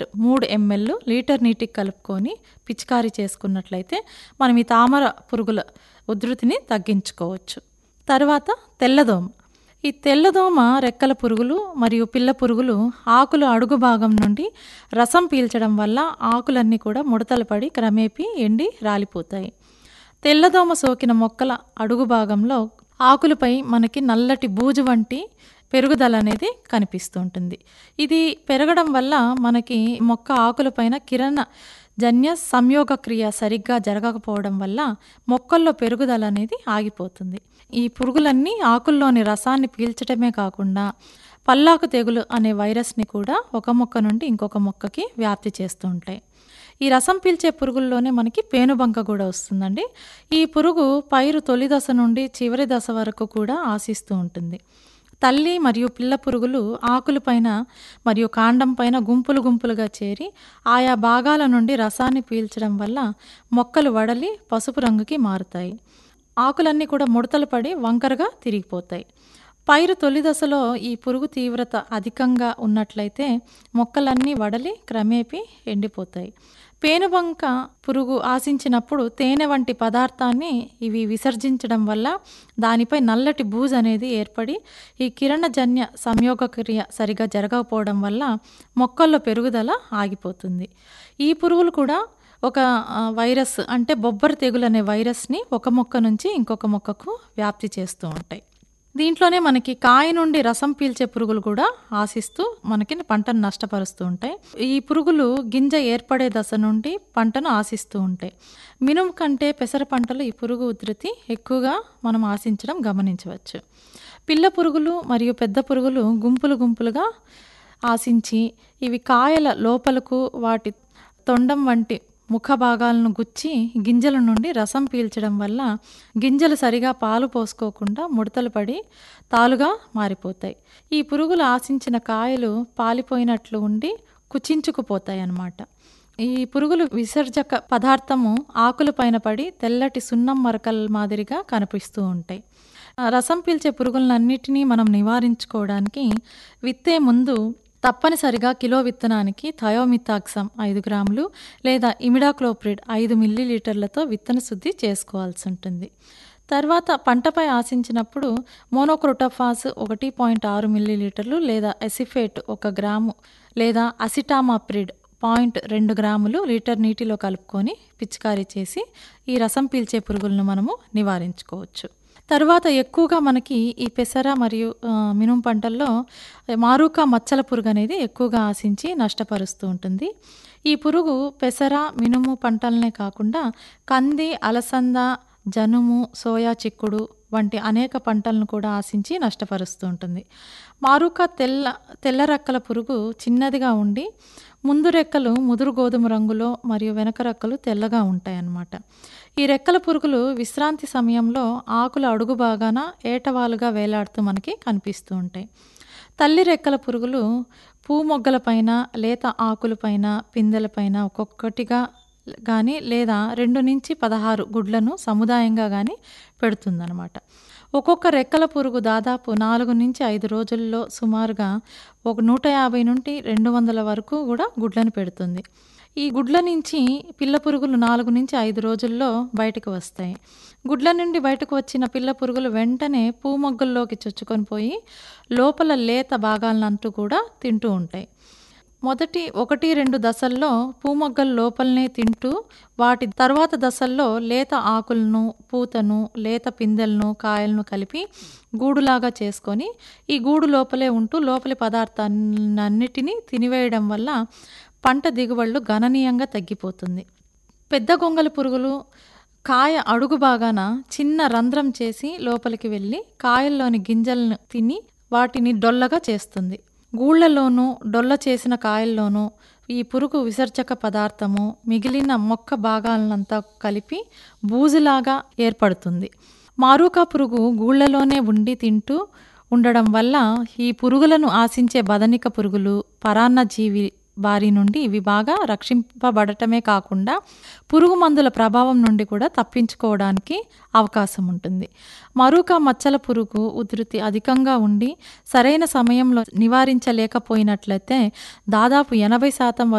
act మూడు ML litre నీటికి కలుపుకొని పిచికారీ చేసుకున్నట్లయితే మనం ఈ తామర పురుగుల ఉధృతిని తగ్గించుకోవచ్చు తర్వాత తెల్లదోమ ఈ తెల్లదోమ రెక్కల పురుగులు మరియు పిల్ల పురుగులు ఆకులు అడుగు భాగం నుండి రసం పీల్చడం వల్ల ఆకులన్నీ కూడా ముడతలు పడి క్రమేపీ ఎండి రాలిపోతాయి తెల్లదోమ సోకిన మొక్కల అడుగు భాగంలో ఆకులపై మనకి నల్లటి బూజు వంటి పెరుగుదల అనేది కనిపిస్తూ ఉంటుంది ఇది పెరగడం వల్ల మనకి మొక్క ఆకులపైన కిరణ జన్య సంయోగ క్రియ సరిగ్గా జరగకపోవడం వల్ల మొక్కల్లో పెరుగుదల అనేది ఆగిపోతుంది ఈ పురుగులన్నీ ఆకుల్లోని రసాన్ని పీల్చడమే కాకుండా పల్లాకు తెగులు అనే వైరస్ని కూడా ఒక మొక్క నుండి ఇంకొక మొక్కకి వ్యాప్తి చేస్తూ ఉంటాయి ఈ రసం పీల్చే పురుగుల్లోనే మనకి పేనుబంక కూడా వస్తుందండి ఈ పురుగు పైరు తొలి దశ నుండి చివరి దశ వరకు కూడా ఆశిస్తూ ఉంటుంది తల్లి మరియు పిల్ల పురుగులు ఆకులపైన మరియు కాండం పైన గుంపులు గుంపులుగా చేరి ఆయా భాగాల నుండి రసాన్ని పీల్చడం వల్ల మొక్కలు వడలి పసుపు రంగుకి మారుతాయి ఆకులన్నీ కూడా ముడతలు పడి వంకరగా తిరిగిపోతాయి పైరు తొలి దశలో ఈ పురుగు తీవ్రత అధికంగా ఉన్నట్లయితే మొక్కలన్నీ వడలి క్రమేపీ ఎండిపోతాయి పేనుబంక పురుగు ఆశించినప్పుడు తేనె వంటి పదార్థాన్ని ఇవి విసర్జించడం వల్ల దానిపై నల్లటి బూజు అనేది ఏర్పడి ఈ కిరణజన్య సంయోగ క్రియ సరిగా జరగకపోవడం వల్ల మొక్కల్లో పెరుగుదల ఆగిపోతుంది ఈ పురుగులు కూడా ఒక వైరస్ అంటే బొబ్బర తెగులు అనే వైరస్ని ఒక మొక్క నుంచి ఇంకొక మొక్కకు వ్యాప్తి చేస్తూ ఉంటాయి దీంట్లోనే మనకి కాయ నుండి రసం పీల్చే పురుగులు కూడా ఆశిస్తూ మనకి పంటను నష్టపరుస్తూ ఉంటాయి ఈ పురుగులు గింజ ఏర్పడే దశ నుండి పంటను ఆశిస్తూ ఉంటాయి మినుము కంటే పెసర పంటలు ఈ పురుగు ఉధృతి ఎక్కువగా మనం ఆశించడం గమనించవచ్చు పిల్ల పురుగులు మరియు పెద్ద పురుగులు గుంపులు గుంపులుగా ఆశించి ఇవి కాయల లోపలకు వాటి తొండం వంటి ముఖ భాగాలను గుచ్చి గింజల నుండి రసం పీల్చడం వల్ల గింజలు సరిగా పాలు పోసుకోకుండా ముడతలు పడి తాలుగా మారిపోతాయి ఈ పురుగులు ఆశించిన కాయలు పాలిపోయినట్లు ఉండి కుచించుకుపోతాయి అన్నమాట ఈ పురుగులు విసర్జక పదార్థము ఆకులపైన పడి తెల్లటి సున్నం మరకల మాదిరిగా కనిపిస్తూ ఉంటాయి రసం పీల్చే పురుగులన్నిటినీ మనం నివారించుకోవడానికి విత్తే ముందు తప్పనిసరిగా కిలో విత్తనానికి థయోమితాక్సమ్ ఐదు గ్రాములు లేదా ఇమిడాక్లోప్రిడ్ ఐదు మిల్లీలీటర్లతో విత్తన శుద్ధి చేసుకోవాల్సి ఉంటుంది తర్వాత పంటపై ఆశించినప్పుడు మోనోక్రోటోఫాస్ ఒకటి పాయింట్ ఆరు మిల్లీలీటర్లు లేదా ఎసిఫేట్ ఒక గ్రాము లేదా అసిటామాప్రిడ్ పాయింట్ రెండు గ్రాములు లీటర్ నీటిలో కలుపుకొని పిచికారీ చేసి ఈ రసం పీల్చే పురుగులను మనము నివారించుకోవచ్చు తర్వాత ఎక్కువగా మనకి ఈ పెసర మరియు మినుము పంటల్లో మారూకా మచ్చల పురుగు అనేది ఎక్కువగా ఆశించి నష్టపరుస్తూ ఉంటుంది ఈ పురుగు పెసర మినుము పంటలనే కాకుండా కంది అలసంద జనుము సోయా చిక్కుడు వంటి అనేక పంటలను కూడా ఆశించి నష్టపరుస్తూ ఉంటుంది మారూకా తెల్ల తెల్ల రెక్కల పురుగు చిన్నదిగా ఉండి ముందు రెక్కలు ముదురు గోధుమ రంగులో మరియు వెనక రెక్కలు తెల్లగా ఉంటాయన్నమాట ఈ రెక్కల పురుగులు విశ్రాంతి సమయంలో ఆకుల అడుగు భాగాన ఏటవాలుగా వేలాడుతూ మనకి కనిపిస్తూ ఉంటాయి తల్లి రెక్కల పురుగులు పూ మొగ్గలపైన లేత ఆకులపైన పిందెలపైన ఒక్కొక్కటిగా కానీ లేదా రెండు నుంచి పదహారు గుడ్లను సముదాయంగా కానీ పెడుతుందన్నమాట ఒక్కొక్క రెక్కల పురుగు దాదాపు నాలుగు నుంచి ఐదు రోజుల్లో సుమారుగా ఒక నూట యాభై నుండి రెండు వందల వరకు కూడా గుడ్లను పెడుతుంది ఈ గుడ్ల నుంచి పిల్ల పురుగులు నాలుగు నుంచి ఐదు రోజుల్లో బయటకు వస్తాయి గుడ్ల నుండి బయటకు వచ్చిన పిల్ల పురుగులు వెంటనే పూమొగ్గల్లోకి చొచ్చుకొని పోయి లోపల లేత భాగాలనంటూ కూడా తింటూ ఉంటాయి మొదటి ఒకటి రెండు దశల్లో పూమొగ్గలు లోపలనే తింటూ వాటి తర్వాత దశల్లో లేత ఆకులను పూతను లేత పిందెలను కాయలను కలిపి గూడులాగా చేసుకొని ఈ గూడు లోపలే ఉంటూ లోపలి పదార్థాలన్నిటినీ తినివేయడం వల్ల పంట దిగుబడులు గణనీయంగా తగ్గిపోతుంది పెద్ద గొంగలి పురుగులు కాయ అడుగు భాగాన చిన్న రంధ్రం చేసి లోపలికి వెళ్ళి కాయల్లోని గింజలను తిని వాటిని డొల్లగా చేస్తుంది గూళ్ళలోనూ డొల్ల చేసిన కాయల్లోనూ ఈ పురుగు విసర్జక పదార్థము మిగిలిన మొక్క భాగాలనంతా కలిపి బూజులాగా ఏర్పడుతుంది మారూకా పురుగు గూళ్ళలోనే ఉండి తింటూ ఉండడం వల్ల ఈ పురుగులను ఆశించే బదనిక పురుగులు పరాన్నజీవి బారి నుండి ఇవి బాగా రక్షింపబడటమే కాకుండా పురుగు మందుల ప్రభావం నుండి కూడా తప్పించుకోవడానికి అవకాశం ఉంటుంది మరొక మచ్చల పురుగు ఉధృతి అధికంగా ఉండి సరైన సమయంలో నివారించలేకపోయినట్లయితే దాదాపు ఎనభై శాతం